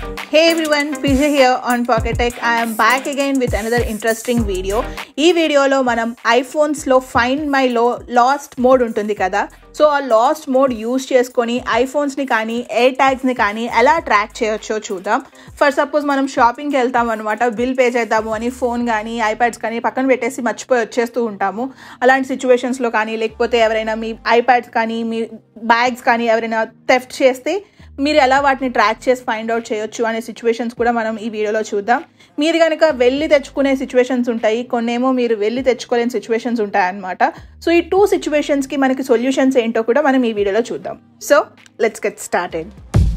Hey everyone, PJ here on Pocket Tech. I am back again with another interesting video. ఈ వీడియోలో మనం ఐఫోన్స్లో find my లో lost mode ఉంటుంది కదా సో ఆ లాస్ట్ మోడ్ యూస్ చేసుకొని ఐఫోన్స్ని కానీ ఎయిర్ ట్యాగ్స్ని కానీ ఎలా ట్రాక్ చేయొచ్చో చూద్దాం ఫర్ సపోజ్ మనం షాపింగ్కి వెళ్తాం అనమాట బిల్ పే చేద్దాము అని ఫోన్ కానీ ఐప్యాడ్స్ కానీ పక్కన పెట్టేసి మర్చిపోయి వచ్చేస్తూ ఉంటాము అలాంటి సిచ్యువేషన్స్లో కానీ లేకపోతే ఎవరైనా మీ ఐప్యాడ్స్ కానీ మీ బ్యాగ్స్ కానీ ఎవరైనా థెఫ్ట్ చేస్తే మీరు ఎలా వాటిని ట్రాక్ చేసి ఫైండ్ అవుట్ చేయొచ్చు అనే సిచ్యువేషన్స్ కూడా మనం ఈ వీడియోలో చూద్దాం మీరు కనుక వెళ్ళి తెచ్చుకునే సిచ్యువేషన్స్ ఉంటాయి కొన్నేమో మీరు వెళ్ళి తెచ్చుకోలేని సిచ్యువేషన్స్ ఉంటాయి అన్నమాట సో ఈ టూ సిచ్యువేషన్స్కి మనకి సొల్యూషన్స్ ఏంటో కూడా మనం ఈ వీడియోలో చూద్దాం సో లెట్స్ గెట్ స్టార్టెడ్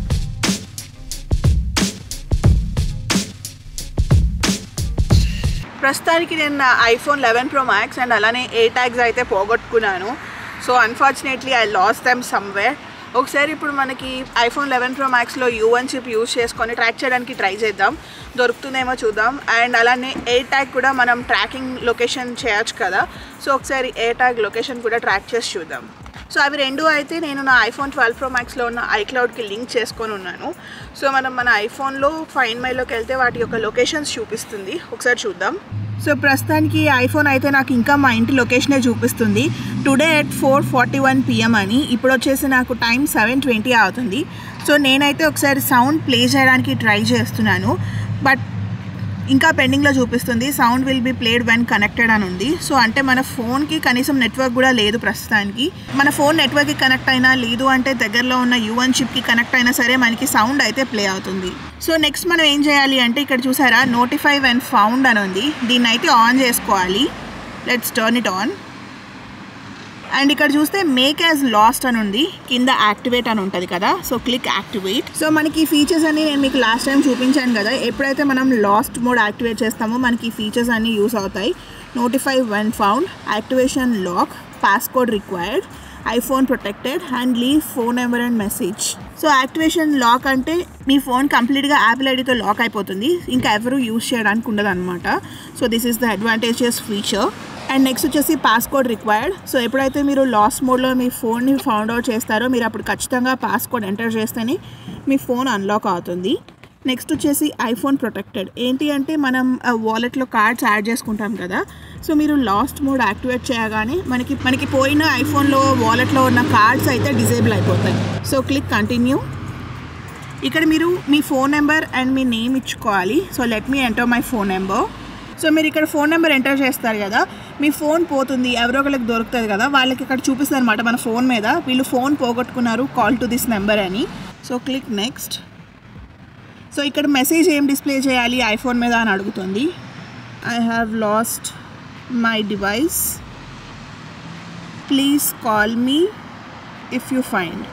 ప్రస్తుతానికి నేను నా iPhone eleven pro max and అలానే ఏ ట్యాగ్స్ అయితే పోగొట్టుకున్నాను so unfortunately I lost them somewhere ఒకసారి ఇప్పుడు మనకి ఐఫోన్ లెవెన్ ప్రో మ్యాక్స్లో యూవన్ చిప్ యూస్ చేసుకొని ట్రాక్ చేయడానికి ట్రై చేద్దాం దొరుకుతుందేమో చూద్దాం అండ్ అలానే ఏ ట్యాగ్ కూడా మనం ట్రాకింగ్ లొకేషన్ చేయొచ్చు కదా సో ఒకసారి ఏ ట్యాగ్ లొకేషన్ కూడా ట్రాక్ చేసి చూద్దాం సో అవి రెండు అయితే నేను నా ఐఫోన్ ట్వెల్వ్ ప్రో మ్యాక్స్లో ఉన్న ఐక్లౌడ్కి లింక్ చేసుకొని ఉన్నాను సో మనం మన ఐఫోన్లో ఫైన్ మైలోకి వెళ్తే వాటి యొక్క లొకేషన్స్ చూపిస్తుంది ఒకసారి చూద్దాం సో ప్రస్తుతానికి ఐఫోన్ అయితే నాకు ఇంకా మా ఇంటి లొకేషనే చూపిస్తుంది today at four forty one PM అని ఇప్పుడు వచ్చేసి నాకు టైం సెవెన్ ట్వంటీ అవుతుంది సో నేనైతే ఒకసారి సౌండ్ ప్లే చేయడానికి ట్రై చేస్తున్నాను బట్ ఇంకా పెండింగ్లో చూపిస్తుంది sound will be played when connected అని ఉంది సో అంటే మన ఫోన్కి కనీసం నెట్వర్క్ కూడా లేదు ప్రస్తుతానికి మన ఫోన్ నెట్వర్క్కి కనెక్ట్ అయినా లేదు అంటే దగ్గరలో ఉన్న యూఎన్ చిప్కి కనెక్ట్ అయినా సరే మనకి సౌండ్ అయితే ప్లే అవుతుంది సో నెక్స్ట్ మనం ఏం చేయాలి అంటే ఇక్కడ చూసారా నోటిఫై వెన్ ఫౌండ్ అని ఉంది దీన్ని అయితే ఆన్ చేసుకోవాలి let's turn it on and ఇక్కడ చూస్తే మేక్ యాజ్ లాస్ట్ అని ఉంది కింద యాక్టివేట్ అని ఉంటుంది కదా సో క్లిక్ యాక్టివేట్ సో మనకి ఈ ఫీచర్స్ అన్ని నేను మీకు లాస్ట్ టైం చూపించాను కదా ఎప్పుడైతే మనం లాస్ట్ మోడ్ యాక్టివేట్ చేస్తామో మనకి ఈ ఫీచర్స్ అన్ని యూస్ అవుతాయి notify when found activation lock passcode required iPhone protected and leave phone number and message so activation lock అంటే మీ ఫోన్ కంప్లీట్గా యాపిల్ ఐడితో లాక్ అయిపోతుంది ఇంకా ఎవరు యూస్ చేయడానికి ఉండదు అనమాట so this is the advantages feature and next వచ్చేసి పాస్కోడ్ రిక్వైర్డ్ సో ఎప్పుడైతే మీరు లాస్ట్ మోడ్లో మీ ఫోన్ని ఫౌండ్ అవుట్ చేస్తారో మీరు అప్పుడు ఖచ్చితంగా పాస్కోడ్ ఎంటర్ చేస్తేనే మీ ఫోన్ అన్లాక్ అవుతుంది నెక్స్ట్ వచ్చేసి ఐఫోన్ ప్రొటెక్టెడ్ ఏంటి అంటే మనం వాలెట్లో కార్డ్స్ యాడ్ చేసుకుంటాం కదా సో మీరు లాస్ట్ మోడ్ యాక్టివేట్ చేయగానే మనకి మనకి పోయిన ఐఫోన్లో వాలెట్లో ఉన్న కార్డ్స్ అయితే డిజేబుల్ అయిపోతాయి సో క్లిక్ కంటిన్యూ ఇక్కడ మీరు మీ ఫోన్ నెంబర్ అండ్ మీ నేమ్ ఇచ్చుకోవాలి so let me enter my phone number so మీరు ఇక్కడ ఫోన్ నెంబర్ ఎంటర్ చేస్తారు కదా మీ ఫోన్ పోతుంది ఎవరో ఒకరికి దొరుకుతుంది కదా వాళ్ళకి ఇక్కడ చూపిస్తుంది అనమాట మన ఫోన్ మీద వీళ్ళు ఫోన్ పోగొట్టుకున్నారు కాల్ టు దిస్ నెంబర్ అని సో క్లిక్ నెక్స్ట్ సో ఇక్కడ మెసేజ్ ఏం డిస్ప్లే చేయాలి ఐఫోన్ మీద అని అడుగుతుంది I have lost my device please call me if you find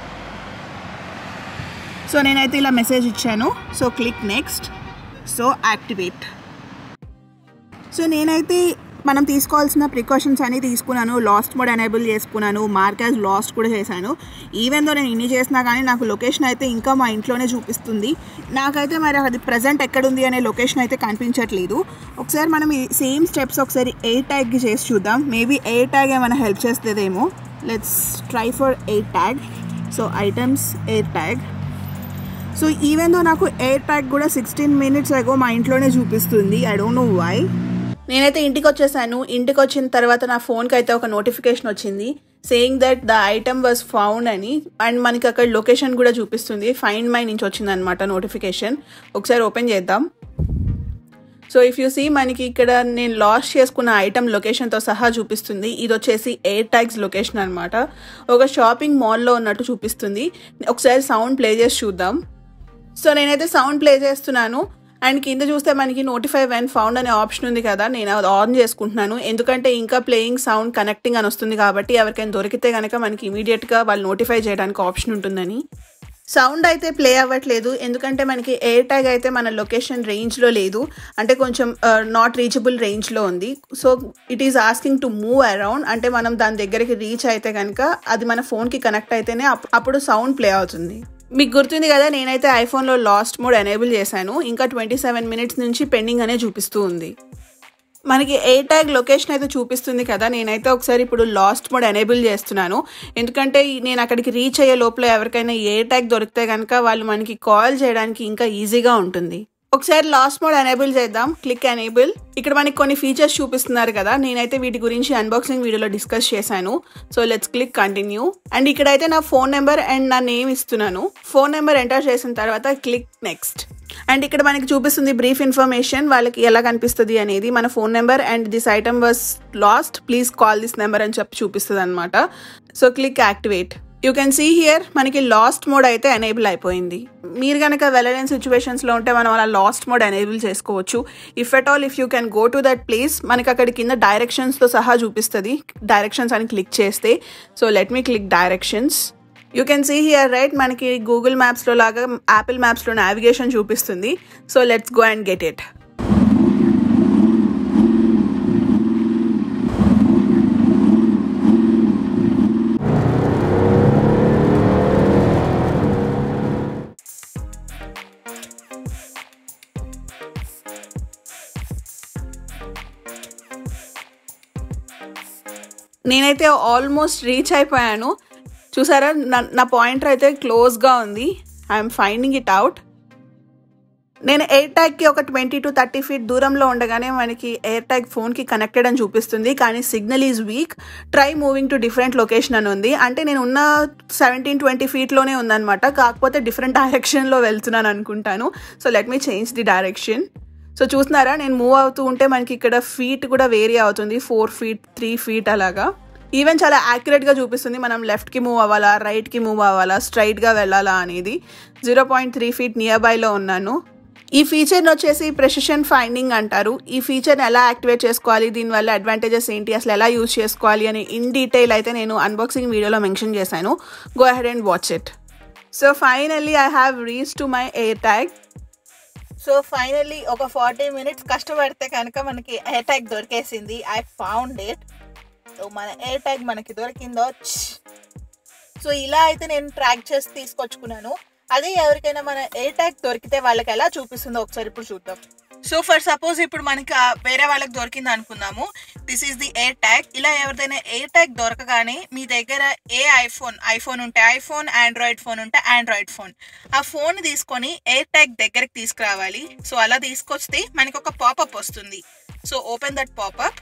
so నేనైతే ఇలా మెసేజ్ ఇచ్చాను so click next so activate so నేనైతే మనం తీసుకోవాల్సిన ప్రికాషన్స్ అన్ని తీసుకున్నాను లాస్ట్ మోడ్ ఎనేబుల్ చేసుకున్నాను మార్కాజ్ లాస్ట్ కూడా చేశాను ఈవెన్ దో నేను ఇన్ని చేసినా కానీ నాకు లొకేషన్ అయితే ఇంకా మా ఇంట్లోనే చూపిస్తుంది నాకైతే మరి అది ప్రజెంట్ ఎక్కడుంది అనే లొకేషన్ అయితే కనిపించట్లేదు ఒకసారి మనం ఈ సేమ్ స్టెప్స్ ఒకసారి ఎయిర్ ట్యాగ్కి చేసి చూద్దాం మేబీ ఎయిర్ ట్యాగ్ ఏమైనా హెల్ప్ చేస్తుందేమో let's try for air tag so items air tag so even though నాకు ఎయిర్ ట్యాగ్ కూడా సిక్స్టీన్ మినిట్స్ అగో మా ఇంట్లోనే చూపిస్తుంది ఐ డోంట్ నో వై నేనైతే ఇంటికి వచ్చేసాను ఇంటికి వచ్చిన తర్వాత నా ఫోన్కి అయితే ఒక నోటిఫికేషన్ వచ్చింది saying that the item was found అని అండ్ మనకి అక్కడ లొకేషన్ కూడా చూపిస్తుంది ఫైండ్ మై నుంచి వచ్చింది అనమాట నోటిఫికేషన్ ఒకసారి ఓపెన్ చేద్దాం సో ఇఫ్ యూ సీ మనకి ఇక్కడ నేను లాస్ చేసుకున్న ఐటమ్ లొకేషన్తో సహా చూపిస్తుంది ఇది వచ్చేసి ఎయిర్ ట్యాగ్స్ లొకేషన్ అనమాట ఒక షాపింగ్ మాల్లో ఉన్నట్టు చూపిస్తుంది ఒకసారి సౌండ్ ప్లే చేసి చూద్దాం సో నేనైతే సౌండ్ ప్లే చేస్తున్నాను అండ్ కింద చూస్తే మనకి నోటిఫై వెన్ ఫౌండ్ అనే ఆప్షన్ ఉంది కదా నేను అది ఆన్ చేసుకుంటున్నాను ఎందుకంటే ఇంకా ప్లేయింగ్ సౌండ్ కనెక్టింగ్ అని వస్తుంది కాబట్టి ఎవరికైనా దొరికితే కనుక మనకి ఇమీడియట్గా వాళ్ళు నోటిఫై చేయడానికి ఆప్షన్ ఉంటుందని సౌండ్ అయితే ప్లే అవ్వట్లేదు ఎందుకంటే మనకి ఎయిర్ ట్యాగ్ అయితే మన లొకేషన్ రేంజ్లో లేదు అంటే కొంచెం నాట్ రీచబుల్ రేంజ్లో ఉంది so it is asking to move around అంటే మనం దాని దగ్గరికి రీచ్ అయితే కనుక అది మన ఫోన్కి కనెక్ట్ అయితేనే అప్పుడు సౌండ్ ప్లే అవుతుంది మీకు గుర్తుంది కదా నేనైతే ఐఫోన్లో లాస్ట్ మోడ్ ఎనేబుల్ చేశాను ఇంకా ట్వంటీ సెవెన్ మినిట్స్ నుంచి పెండింగ్ అనే చూపిస్తూ ఉంది మనకి ఎయిర్ ట్యాగ్ లొకేషన్ అయితే చూపిస్తుంది కదా నేనైతే ఒకసారి ఇప్పుడు లాస్ట్ మోడ్ ఎనేబుల్ చేస్తున్నాను ఎందుకంటే ఈ- నేను అక్కడికి రీచ్ అయ్యే లోపల ఎవరికైనా ఎయిర్ ట్యాగ్ దొరికితే కనుక వాళ్ళు మనకి కాల్ చేయడానికి ఇంకా ఈజీగా ఉంటుంది ఒకసారి లాస్ట్ మోడ్ ఎనేబుల్ చేద్దాం క్లిక్ ఎనేబుల్ ఇక్కడ మనకి కొన్ని ఫీచర్స్ చూపిస్తున్నారు కదా నేనైతే వీటి గురించి అన్బాక్సింగ్ వీడియోలో డిస్కస్ చేశాను so let's click continue and ఇక్కడైతే నా ఫోన్ నెంబర్ అండ్ నా నేమ్ ఇస్తున్నాను ఫోన్ నెంబర్ ఎంటర్ చేసిన తర్వాత క్లిక్ నెక్స్ట్ అండ్ ఇక్కడ మనకి చూపిస్తుంది బ్రీఫ్ ఇన్ఫర్మేషన్ వాళ్ళకి ఎలా కనిపిస్తుంది అనేది మన phone number and this item was lost please call this number అని చెప్పి చూపిస్తుంది అనమాట so click activate you can see here మనకి లాస్ట్ మోడ్ అయితే ఎనేబుల్ అయిపోయింది మీరు కనుక వెళ్ళలేని సిచ్యువేషన్స్లో ఉంటే మనం అలా లాస్ట్ మోడ్ ఎనేబుల్ చేసుకోవచ్చు if at all if you can go to that place మనకి అక్కడ కింద డైరెక్షన్స్తో సహా చూపిస్తుంది డైరెక్షన్స్ అని క్లిక్ చేస్తే so let me click directions you can see here right మనకి గూగుల్ మ్యాప్స్లో లాగా యాపిల్ మ్యాప్స్లో నావిగేషన్ చూపిస్తుంది so let's go and get it నేనైతే ఆల్మోస్ట్ రీచ్ అయిపోయాను చూసారా నా నా పాయింటర్ అయితే క్లోజ్గా ఉంది ఐఎమ్ ఫైండింగ్ ఇట్ అవుట్ నేను ఎయిర్ ట్యాగ్కి ఒక ట్వంటీ టు థర్టీ ఫీట్ దూరంలో ఉండగానే మనకి ఎయిర్ ట్యాగ్ ఫోన్కి కనెక్టెడ్ అని చూపిస్తుంది కానీ signal is weak try moving to different location అని ఉంది అంటే నేను ఉన్న సెవెంటీన్ ట్వంటీ ఫీట్లోనే ఉందన్నమాట కాకపోతే డిఫరెంట్ డైరెక్షన్లో వెళ్తున్నాను అనుకుంటాను so let me change the direction so చూస్తున్నారా నేను మూవ్ అవుతూ ఉంటే మనకి ఇక్కడ ఫీట్ కూడా వేరీ అవుతుంది ఫోర్ ఫీట్ త్రీ ఫీట్ అలాగా ఈవెన్ చాలా యాక్యురేట్గా చూపిస్తుంది మనం లెఫ్ట్కి మూవ్ అవ్వాలా రైట్కి మూవ్ అవ్వాలా స్ట్రైట్గా వెళ్ళాలా అనేది zero point three feet near బైలో ఉన్నాను ఈ ఫీచర్ని వచ్చేసి ప్రెసిషన్ ఫైండింగ్ అంటారు ఈ ఫీచర్ని ఎలా యాక్టివేట్ చేసుకోవాలి దీనివల్ల అడ్వాంటేజెస్ ఏంటి అసలు ఎలా యూజ్ చేసుకోవాలి అని ఇన్ డీటెయిల్ అయితే నేను అన్బాక్సింగ్ వీడియోలో మెన్షన్ చేశాను go ahead and watch it so finally I have reach to my air tag so finally ఒక ఫార్టీ మినిట్స్ కష్టపడితే కనుక మనకి ఎయిర్ ట్యాగ్ దొరికేసింది ఐ ఫౌండ్ ఇట్ సో మన ఎయిర్ ట్యాగ్ మనకి దొరికిందో సో ఇలా అయితే నేను ట్రాక్ చేసి తీసుకొచ్చుకున్నాను అదే ఎవరికైనా మన ఎయిర్ ట్యాగ్ దొరికితే వాళ్ళకి ఎలా చూపిస్తుందో ఒకసారి ఇప్పుడు చూద్దాం సో ఫర్ సపోజ్ ఇప్పుడు మనకి ఆ వేరే వాళ్ళకి దొరికింది అనుకుందాము this is the air tag ఇలా ఎవరిదైనా ఎయిర్ ట్యాగ్ దొరకగానే మీ దగ్గర ఏ ఐఫోన్ ఐఫోన్ ఉంటే ఐఫోన్ ఆండ్రాయిడ్ ఫోన్ ఉంటే ఆండ్రాయిడ్ ఫోన్ ఆ ఫోన్ తీసుకొని ఎయిర్ ట్యాగ్ దగ్గరికి తీసుకురావాలి సో అలా తీసుకొస్తే మనకి ఒక పాపప్ వస్తుంది so open that popup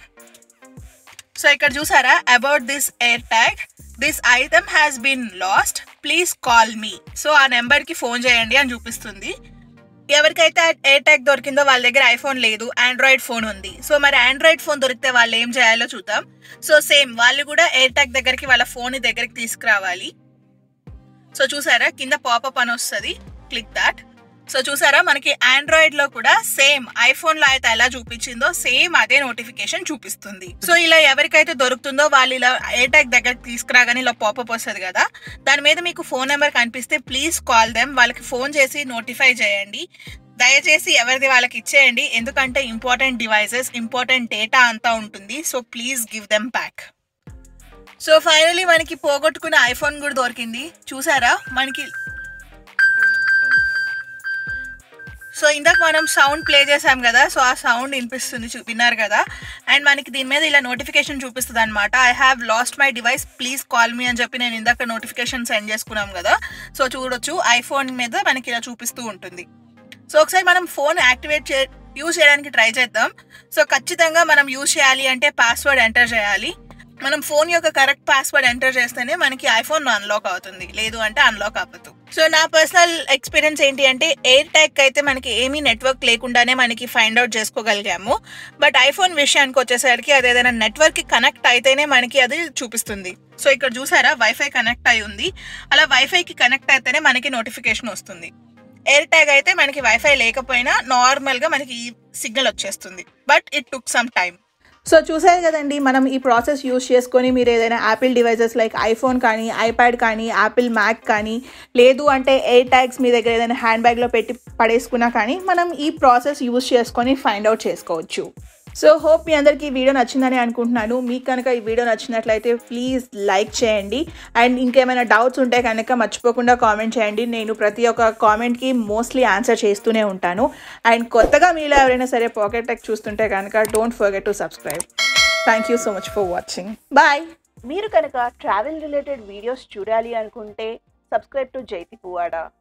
so ఇక్కడ చూసారా about this air tag this item has been lost please call me so ఆ నెంబర్కి ఫోన్ చేయండి అని చూపిస్తుంది ఎవరికైతే ఎయిర్ ట్యాగ్ దొరికిందో వాళ్ళ దగ్గర ఐఫోన్ లేదు ఆండ్రాయిడ్ ఫోన్ ఉంది సో మరి ఆండ్రాయిడ్ ఫోన్ దొరికితే వాళ్ళు ఏం చేయాలో చూద్దాం సో సేమ్ వాళ్ళు కూడా ఎయిర్ ట్యాగ్ దగ్గరికి వాళ్ళ ఫోన్ దగ్గరికి తీసుకురావాలి సో చూసారా కింద పాపప్ అని వస్తుంది క్లిక్ దాట్ సో చూసారా మనకి ఆండ్రాయిడ్ లో కూడా సేమ్ ఐఫోన్ లో అయితే ఎలా చూపించిందో సేమ్ అదే నోటిఫికేషన్ చూపిస్తుంది సో ఇలా ఎవరికైతే దొరుకుతుందో వాళ్ళు ఇలా ఎయిర్ ట్యాగ్ దగ్గరికి తీసుకురాగానే ఇలా పాపప్ వస్తుంది కదా దాని మీద మీకు ఫోన్ నెంబర్ కనిపిస్తే ప్లీజ్ కాల్ దెమ్ వాళ్ళకి ఫోన్ చేసి నోటిఫై చేయండి దయచేసి ఎవరిది వాళ్ళకి ఇచ్చేయండి ఎందుకంటే ఇంపార్టెంట్ డివైసెస్ ఇంపార్టెంట్ డేటా అంతా ఉంటుంది so please give them back so finally మనకి పోగొట్టుకున్న ఐఫోన్ కూడా దొరికింది చూసారా మనకి సో ఇందాక మనం సౌండ్ ప్లే చేసాం కదా సో ఆ సౌండ్ వినిపిస్తుంది చూ విన్నారు కదా అండ్ మనకి దీని మీద ఇలా నోటిఫికేషన్ చూపిస్తుంది అనమాట I have lost my device please call me అని చెప్పి నేను ఇందాక నోటిఫికేషన్ సెండ్ చేసుకున్నాం కదా సో చూడొచ్చు ఐఫోన్ మీద మనకి ఇలా చూపిస్తూ ఉంటుంది సో ఒకసారి మనం ఫోన్ యాక్టివేట్ చే యూజ్ చేయడానికి ట్రై చేద్దాం సో ఖచ్చితంగా మనం యూజ్ చేయాలి అంటే పాస్వర్డ్ ఎంటర్ చేయాలి మనం ఫోన్ యొక్క కరెక్ట్ పాస్వర్డ్ ఎంటర్ చేస్తేనే మనకి ఐఫోన్ అన్లాక్ అవుతుంది లేదు అంటే అన్లాక్ అవ్వదు సో నా పర్సనల్ ఎక్స్పీరియన్స్ ఏంటి అంటే ఎయిర్ ట్యాగ్ అయితే మనకి ఏమీ నెట్వర్క్ లేకుండానే మనకి ఫైండ్ అవుట్ చేసుకోగలిగాము బట్ ఐఫోన్ విషయానికి వచ్చేసరికి అది ఏదైనా నెట్వర్క్ కి కనెక్ట్ అయితేనే మనకి అది చూపిస్తుంది సో ఇక్కడ చూసారా వైఫై కనెక్ట్ అయి ఉంది అలా వైఫైకి కనెక్ట్ అయితేనే మనకి నోటిఫికేషన్ వస్తుంది ఎయిర్ ట్యాగ్ అయితే మనకి వైఫై లేకపోయినా నార్మల్గా మనకి సిగ్నల్ వచ్చేస్తుంది but it took some time so చూసారు కదండి మనం ఈ ప్రాసెస్ యూస్ చేసుకొని మీరు ఏదైనా యాపిల్ డివైజెస్ లైక్ ఐఫోన్ కానీ ఐప్యాడ్ కానీ యాపిల్ మ్యాక్ కానీ లేదు అంటే ఎయిర్ ట్యాగ్స్ మీ దగ్గర ఏదైనా హ్యాండ్ బ్యాగ్లో పెట్టి పడేసుకున్నా కానీ మనం ఈ ప్రాసెస్ యూస్ చేసుకొని ఫైండ్ అవుట్ చేసుకోవచ్చు సో హోప్ మీ అందరికీ ఈ వీడియో నచ్చిందని అనుకుంటున్నాను మీకు కనుక ఈ వీడియో నచ్చినట్లయితే ప్లీజ్ లైక్ చేయండి అండ్ ఇంకేమైనా డౌట్స్ ఉంటే కనుక మర్చిపోకుండా కామెంట్ చేయండి నేను ప్రతి ఒక్క కామెంట్కి మోస్ట్లీ ఆన్సర్ చేస్తూనే ఉంటాను అండ్ కొత్తగా మీలో ఎవరైనా సరే పాకెట్ టెక్ చూస్తుంటే కనుక don't forget to subscribe thank you so much for watching bye మీరు కనుక ట్రావెల్ రిలేటెడ్ వీడియోస్ చూడాలి అనుకుంటే సబ్స్క్రైబ్ టు జైతి పువాడా